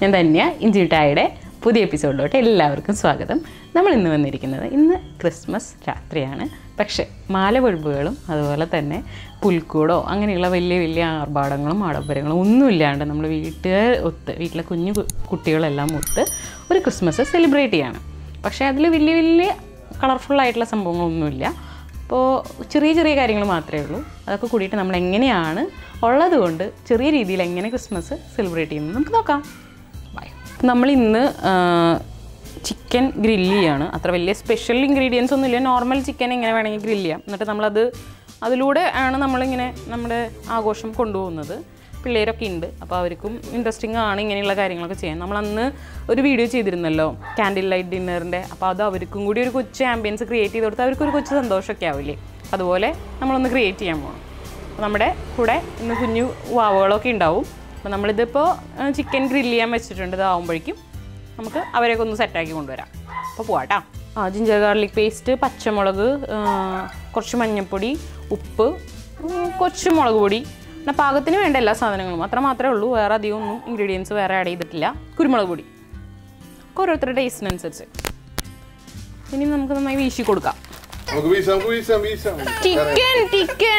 ഞാൻ ധന്യ ഇഞ്ചിട്ടായുടെ പുതിയ എപ്പിസോഡിലോട്ട് എല്ലാവർക്കും സ്വാഗതം നമ്മൾ ഇന്ന് വന്നിരിക്കുന്നത് ഇന്ന് ക്രിസ്മസ് രാത്രിയാണ് പക്ഷേ മാലപൊഴുപ്പുകളും അതുപോലെ തന്നെ പുൽക്കൂടോ അങ്ങനെയുള്ള വലിയ വലിയ ആർഭാടങ്ങളും ആഡംബരങ്ങളും ഒന്നുമില്ലാണ്ട് നമ്മൾ വീട്ടുകാർ ഒത്ത് വീട്ടിലെ കുഞ്ഞു കു- കുട്ടികളെല്ലാം ഒത്ത് ഒരു ക്രിസ്മസ് സെലിബ്രേറ്റ് ചെയ്യാണ് പക്ഷേ അതിൽ വലിയ വലിയ കളർഫുൾ ആയിട്ടുള്ള സംഭവങ്ങളൊന്നുമില്ല അപ്പോൾ ചെറിയ ചെറിയ കാര്യങ്ങൾ മാത്രമേ ഉള്ളൂ അതൊക്കെ കൂടിയിട്ട് നമ്മൾ എങ്ങനെയാണ് ഉള്ളത് കൊണ്ട് ചെറിയ രീതിയിൽ എങ്ങനെ ക്രിസ്മസ് സെലിബ്രേറ്റ് ചെയ്യുന്നത് നമുക്ക് നോക്കാം ബൈ നമ്മൾ ഇന്ന് ചിക്കൻ ഗ്രില്ല് ചെയ്യാണ് അത്ര വലിയ സ്പെഷ്യൽ ഇൻഗ്രീഡിയൻസ് ഒന്നുമില്ല നോർമൽ ചിക്കൻ എങ്ങനെ വേണമെങ്കിൽ ഗ്രില്ല് ചെയ്യാം എന്നിട്ട് നമ്മളത് അതിലൂടെ ആണ് നമ്മളിങ്ങനെ നമ്മുടെ ആഘോഷം കൊണ്ടുപോകുന്നത് പിള്ളേരൊക്കെ ഉണ്ട് അപ്പോൾ അവർക്കും ഇൻട്രസ്റ്റിംഗ് ആണ് ഇങ്ങനെയുള്ള കാര്യങ്ങളൊക്കെ ചെയ്യാൻ നമ്മൾ അന്ന് ഒരു വീഡിയോ ചെയ്തിരുന്നല്ലോ ക്യാൻഡിൽ ലൈറ്റ് ഡിന്നറിൻ്റെ അപ്പോൾ അത് അവർക്കും കൂടി ഒരു കൊച്ചു ആംബിയൻസ് ക്രിയേറ്റ് ചെയ്ത് കൊടുത്താൽ അവർക്കൊരു കൊച്ചു സന്തോഷമൊക്കെ ആവില്ലേ അതുപോലെ നമ്മളൊന്ന് ക്രിയേറ്റ് ചെയ്യാൻ പോകണം അപ്പോൾ നമ്മുടെ കൂടെ ഇന്ന് കുഞ്ഞു വാവുകളൊക്കെ ഉണ്ടാവും അപ്പോൾ നമ്മളിതിപ്പോൾ ചിക്കൻ ഗ്രില്ല് ചെയ്യാൻ വെച്ചിട്ടുണ്ട് ഇതാവുമ്പോഴേക്കും നമുക്ക് അവരെയൊക്കെ ഒന്ന് സെറ്റാക്കി കൊണ്ടുവരാം അപ്പോൾ പോവാട്ടാ ആ ജിഞ്ചർ ഗാർലിക് പേസ്റ്റ് പച്ചമുളക് ആ, കുറച്ച് മഞ്ഞൾപ്പൊടി ഉപ്പ് ഉം, കുറച്ച് മുളക് പൊടി പിന്നെ പാകത്തിന് വേണ്ട എല്ലാ സാധനങ്ങളും അത്ര മാത്രമേ ഉള്ളൂ വേറെ അധികം ഒന്നും ഇൻഗ്രീഡിയൻസ് വേറെ ആഡ് ചെയ്തിട്ടില്ല കുരുമുളക് പൊടി ഒക്കെ ഓരോരുത്തരുടെ ടേസ്റ്റിനനുസരിച്ച് ഇനി നമുക്ക് നന്നായി വീശി കൊടുക്കാം നമുക്ക് വീശാം നമുക്ക് വീശാം വീശാം ചിക്കൻ ചിക്കൻ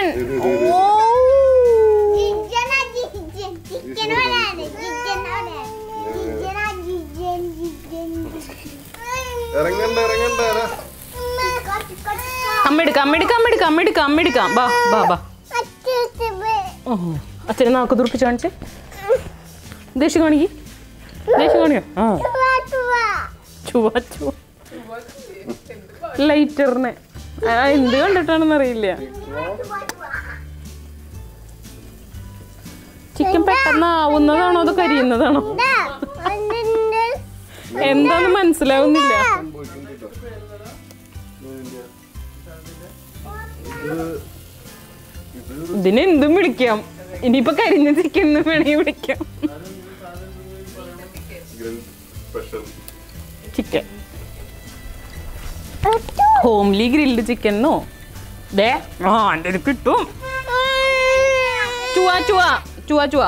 ചിക്കനാ ചിക്കൻ ചിക്കൻ വരാണ് ചിക്കൻ വരാണ് ചിക്കനാ ചിക്കൻ ചിക്കൻ ഇറങ്ങണ്ട ഇറങ്ങണ്ട അല്ല. അമ്മെടുക്കാം അമ്മെടുക്കാം അമ്മെടുക്കാം അമ്മെടുക്കാം അമ്മെടുക്കാം ബാ ബാ ബാ ഓ അച്ഛനെ നാക്ക് തുറപ്പിച്ച് കാണിച്ച് ദേഷ്യം കാണിക്ക് ദേഷ്യം കാണിക്കോ ആ ചുവ ചുവ ലൈറ്ററിന് എന്ത് കണ്ടിട്ടാണെന്ന് അറിയില്ല ചിക്കൻ പെട്ടെന്ന് ആവുന്നതാണോ അത് കരിയുന്നതാണോ എന്താന്ന് മനസ്സിലാവുന്നില്ല ഇതിന് എന്തും വിളിക്കാം ഇനിയിപ്പൊ കരിഞ്ഞ ചിക്കൻ എന്ന് വേണമെങ്കിൽ വിളിക്കാം Grill special. Chicken homely grilled chicken എന്നോ ദേ ആ എൻ്റെ കിട്ടും ചുവ ചുവ ചുവ ചുവ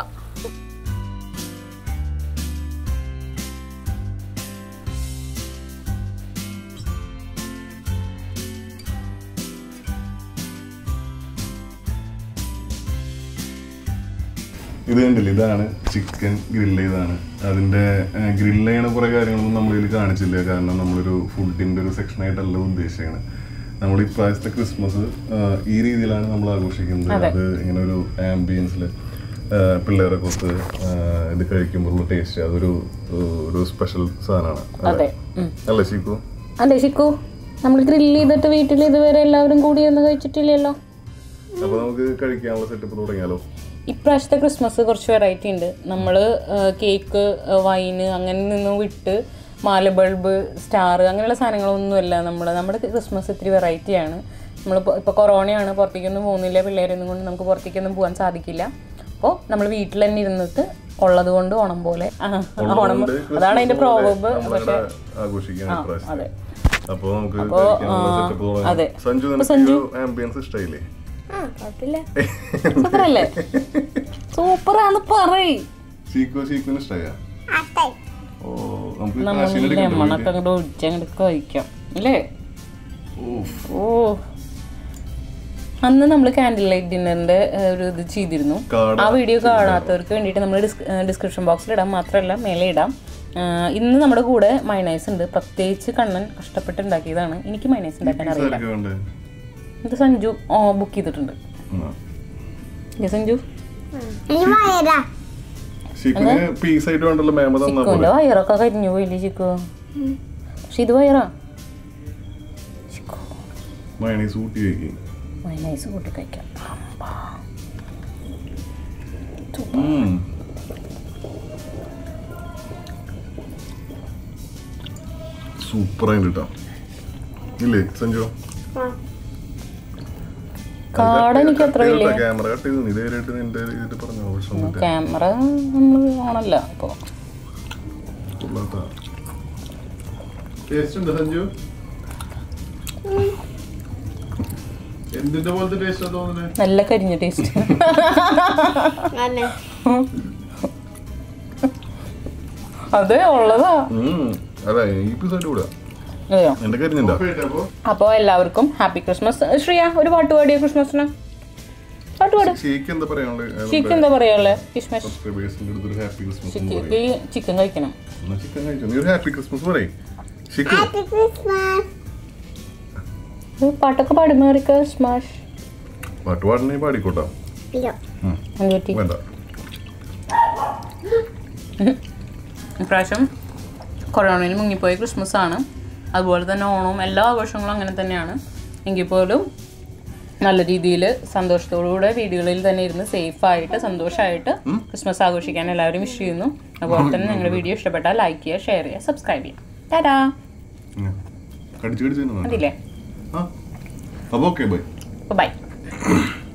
ഇത് കണ്ടില്ല ഇതാണ് ചിക്കൻ ഗ്രില്ല് ചെയ്താണ് അതിന്റെ ഗ്രില്ല് ചെയ്യണ കുറെ കാര്യങ്ങളൊന്നും നമ്മളിതിൽ കാണിച്ചില്ല കാരണം നമ്മളൊരു ഫുഡിന്റെ ഒരു സെക്ഷൻ ആയിട്ടല്ല ഉദ്ദേശിക്കുന്നത് നമ്മൾ ഇപ്രാവശ്യത്തെ ക്രിസ്മസ് ഈ രീതിയിലാണ് നമ്മൾ ആഘോഷിക്കുന്നത് അത് ഇങ്ങനെ ഒരു ആംബിയൻസിൽ പിള്ളേരൊക്കെ ഒത്ത് ആ, ഇത് കഴിക്കുമ്പോഴുള്ള ടേസ്റ്റ് അതൊരു ഏഹ്, ഒരു സ്പെഷ്യൽ സാധനമാണ് അതെ ഉം. അല്ലേ ശിക്കു അതെ ഷിക്കു നമ്മൾ ഗ്രില്ല് ചെയ്തിട്ട് വീട്ടിൽ ഇതുവരെ എല്ലാവരും കൂടി ഒന്ന് കഴിച്ചിട്ടില്ലല്ലോ അപ്പൊ നമുക്ക് കഴിക്കാനുള്ള സെറ്റപ്പ് തുടങ്ങിയാലോ ഇപ്രാവശ്യത്തെ ക്രിസ്മസ് കുറച്ച് വെറൈറ്റി ഉണ്ട് നമ്മൾ കേക്ക് വൈന് അങ്ങനെ നിന്നും വിട്ട് മാല ബൾബ് സ്റ്റാർ അങ്ങനെയുള്ള സാധനങ്ങളൊന്നുമല്ല നമ്മൾ നമ്മുടെ ക്രിസ്മസ് ഇത്തിരി വെറൈറ്റിയാണ് നമ്മൾ ഇപ്പോൾ കൊറോണയാണ് പുറത്തേക്കൊന്നും പോകുന്നില്ല പിള്ളേരൊന്നും കൊണ്ട് നമുക്ക് പുറത്തേക്കൊന്നും പോകാൻ സാധിക്കില്ല അപ്പോൾ നമ്മൾ വീട്ടിൽ തന്നെ ഇരുന്നിട്ട് ഉള്ളത് കൊണ്ട് ഓണം പോലെ ആ, ഓണം അതാണ് അതിൻ്റെ പ്രോബ് പക്ഷേ ആഘോഷിക്കാൻ ഇപ്രാവശ്യം അതെ അപ്പൊ നമുക്ക് കഴിക്കാനുള്ള സെറ്റപ്പ് അതെ. തുടങ്ങാം സഞ്ജു നിനക്ക് ആംബിയൻസ് ഇഷ്ടമായില്ലേ സൂപ്പർ അല്ലേ സൂപ്പറാന്ന് പറയ് സീക്കോ സീക്കോന് ഇഷ്ടമായ ഓ നമുക്ക് കാശിന് നമ്മൾ എടുക്കണ്ടേ ലെമണൊക്കെ അങ്ങോട്ട് ഒഴിച്ചങ്ങോട്ട് കഴിക്കാം അല്ലേ ഓഫ്. ഓ അന്ന് നമ്മൾ കാൻഡിൽ ലൈറ്റ് ഡിന്നറിന്റെ ഒരു ഇത് ചെയ്തിരുന്നു കാട ആ വീഡിയോ കാണാത്തവർക്ക് വേണ്ടിയിട്ട് നമ്മൾ ഡിസ്ക്രിപ്ഷൻ ബോക്സിൽ ഇടാം മാത്രമല്ല മേലെ ഇടാം ആ, ഇന്ന് നമ്മുടെ കൂടെ മൈനൈസ് ഉണ്ട് പ്രത്യേകിച്ച് കണ്ണൻ കഷ്ടപ്പെട്ട് ഉണ്ടാക്കിയതാണ് എനിക്ക് മൈനൈസ് ഉണ്ടാക്കാൻ അറിയില്ല ആർക്കാ വേണ്ടേ? ഇത് സഞ്ജു ബുക്ക് ചെയ്തിട്ടുണ്ട് എന്നാ. ഇത് സഞ്ജു ഈ വയറാ സീക്കോന് പീസ് ആയിട്ട് വേണ്ടല്ലോ മേമ തന്നാ പോലെ ചിക്കുവിന്റെ വയറൊക്കെ കരിഞ്ഞു പോയില്ലേ ചിക്കു പക്ഷെ ഇത് വയറാ ചിക്കു മയണീസ് ഊട്ടി കഴിക്കും മൈനൈസ് കൂട്ടി കഴിക്കാം സൂപ്പർ ആയിട്ട് കേട്ടോ ഇല്ലേ സഞ്ജു കാട എനിക്ക് അത്ര വലിയ ക്യാമറ കട്ട് ചെയ്തു നീ ഇതേരായിട്ട് നിന്റെ ഇതിട്ട് പറഞ്ഞു പ്രശ്നമൊന്നുമില്ല ക്യാമറ നമ്മൾ ഓണല്ല അപ്പോൾ ടേസ്റ്റ് ഉണ്ട് സഞ്ജു എന്തിന്റെ പോലത്തെ ടേസ്റ്റ് തോന്നുന്നത് നല്ല കരിഞ്ഞ ടേസ്റ്റ് അതെ ഉള്ളതാ ഉം. അല്ല ഈ പീസായിട്ട് കൂടാ അതെയോ എന്റെ കരിഞ്ഞിണ്ടാ അപ്പോൾ എല്ലാവർക്കും ഹാപ്പി ക്രിസ്മസ് ശ്രീയ ഒരു പാട്ട് പാടിയ ക്രിസ്മസിന് പാട്ട് പാട് ഷേക്ക് എന്താ പറയാനുള്ളത് ചിക്കൻ എന്താ പറയാനുള്ളത് ക്രിസ്മസ് സബ്സ്ക്രൈബേഴ്സിന്റെ അടുത്തൊരു ഹാപ്പി ക്രിസ്മസ് എന്ന് പറയും ചിക്കൻ ചിക്കൻ കഴിക്കണം എന്നാ ചിക്കൻ കഴിച്ചോ നീ ഒരു ഹാപ്പി ക്രിസ്മസ് പറയും ചിക്കൻ ഹാപ്പി ക്രിസ്മസ് ഒരു പാട്ടൊക്കെ പാടി മേറി ക്രിസ്മസ് പാട്ട് പാടണേ പാടിക്കോട്ടാ ഇല്ല ഉം. എന്ത് പറ്റി വേണ്ട ഇപ്രാവശ്യം കൊറോണയിൽ മുങ്ങിപ്പോയ ക്രിസ്മസ് ആണ് അതുപോലെ തന്നെ ഓണവും എല്ലാ ആഘോഷങ്ങളും അങ്ങനെ തന്നെയാണ് എങ്കിൽ പോലും നല്ല രീതിയിൽ സന്തോഷത്തോടുകൂടെ വീടുകളിൽ തന്നെ ഇരുന്ന് സേഫായിട്ട് സന്തോഷമായിട്ട് ക്രിസ്മസ് ആഘോഷിക്കാൻ എല്ലാവരും വിഷ് ചെയ്യുന്നു അതുപോലെ തന്നെ നിങ്ങളുടെ വീഡിയോ ഇഷ്ടപ്പെട്ടാൽ ലൈക്ക് ചെയ്യുക ഷെയർ ചെയ്യുക സബ്സ്ക്രൈബ് ചെയ്യുക ടാറ്റാ ഉം. കടിച്ച് കടിച്ച് തന്നെ വേണ്ട അതില്ലേ ആ അപ്പൊ ഓക്കെ ബൈ ബൈ